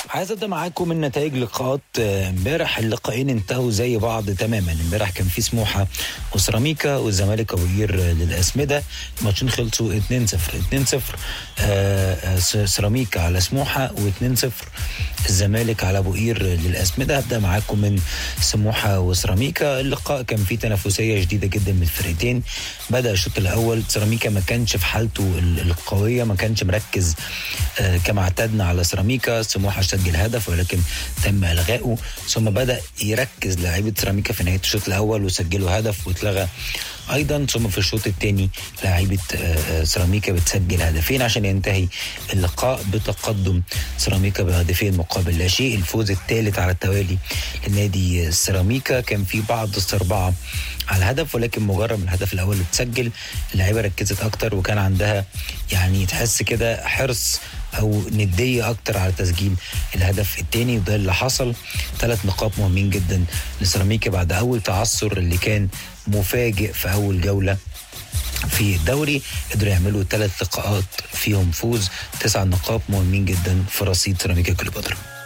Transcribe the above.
عايز ابدا معاكم من نتائج لقاءات آه، امبارح اللقاءين انتهوا زي بعض تماما امبارح كان في سموحه وسيراميكا والزمالك ابو قير آه، للاسمده الماتشين خلصوا 2-0 2-0 آه، آه، س- سيراميكا على سموحه و2-0 الزمالك على ابو قير للاسمده هبدا معاكم من سموحه وسيراميكا اللقاء كان فيه تنافسيه شديده جدا من الفرقتين بدا الشوط الاول سيراميكا ما كانش في حالته ال- القويه ما كانش مركز آه، كما اعتدنا على سيراميكا سموحه سجل هدف ولكن تم الغائه ثم بدا يركز لاعيبه سيراميكا في نهايه الشوط الاول وسجلوا هدف واتلغى ايضا ثم في الشوط الثاني لاعيبه آه، آه، سيراميكا بتسجل هدفين عشان ينتهي اللقاء بتقدم سيراميكا بهدفين مقابل لا شيء الفوز الثالث على التوالي لنادي سيراميكا كان في بعض الصربعه على الهدف ولكن مجرد من الهدف الاول اللي اتسجل اللعيبه ركزت اكتر وكان عندها يعني تحس كده حرص او نديه اكتر على تسجيل الهدف الثاني وده اللي حصل ثلاث نقاط مهمين جدا لسيراميكا بعد اول تعثر اللي كان مفاجئ في اول جوله في الدوري قدروا يعملوا ثلاث لقاءات فيهم فوز تسع نقاط مهمين جدا في رصيد سيراميكا كليوباترا